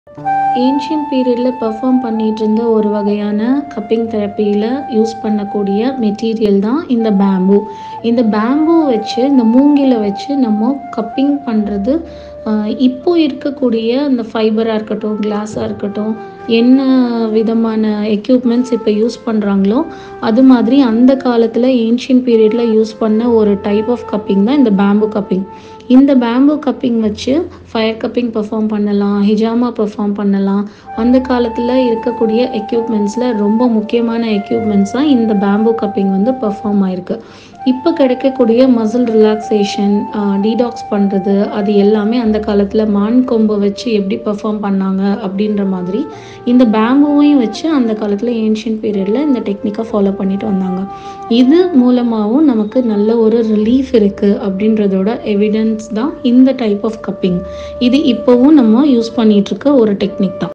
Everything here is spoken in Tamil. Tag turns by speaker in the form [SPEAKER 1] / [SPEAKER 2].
[SPEAKER 1] ஏன்ஷியன்ட் பீரியடில் பெர்ஃபார்ம் பண்ணிட்டு இருந்த ஒரு வகையான கப்பிங் தெரப்பியில் யூஸ் பண்ணக்கூடிய மெட்டீரியல் தான் இந்த பேம்பு இந்த பேம்பு வச்சு இந்த மூங்கிலை வச்சு நம்ம கப்பிங் பண்ணுறது இப்போ இருக்கக்கூடிய அந்த ஃபைபராக இருக்கட்டும் கிளாஸாக இருக்கட்டும் என்ன விதமான எக்யூப்மெண்ட்ஸ் இப்போ யூஸ் பண்ணுறாங்களோ அது மாதிரி அந்த காலத்தில் ஏன்ஷியன் பீரியடில் யூஸ் பண்ண ஒரு டைப் ஆஃப் கப்பிங் தான் இந்த பேம்பு கப்பிங் இந்த பேம்பு கப்பிங் வச்சு ஃபயர் கப்பிங் பெர்ஃபார்ம் பண்ணலாம் ஹிஜாமா பெர்ஃபார்ம் பண்ணலாம் அந்த காலத்தில் இருக்கக்கூடிய எக்யூப்மெண்ட்ஸில் ரொம்ப முக்கியமான எக்யூப்மெண்ட்ஸ் தான் இந்த பேம்பு கப்பிங் வந்து பெர்ஃபார்ம் ஆயிருக்கு இப்போ கிடைக்கக்கூடிய மசில் ரிலாக்ஸேஷன் டீடாக்ஸ் பண்ணுறது அது எல்லாமே அந்த காலத்தில் மான் கொம்பை வச்சு எப்படி பெர்ஃபார்ம் பண்ணாங்க அப்படின்ற மாதிரி இந்த பேம்புவையும் வச்சு அந்த காலத்தில் ஏன்ஷியன் பீரியடில் இந்த டெக்னிக்கை ஃபாலோ பண்ணிட்டு வந்தாங்க இது மூலமாகவும் நமக்கு நல்ல ஒரு ரிலீஃப் இருக்குது அப்படின்றதோட எவிடன்ஸ் தான் இந்த டைப் ஆஃப் கப்பிங் இது இப்போவும் நம்ம யூஸ் பண்ணிகிட்ருக்க ஒரு டெக்னிக் தான்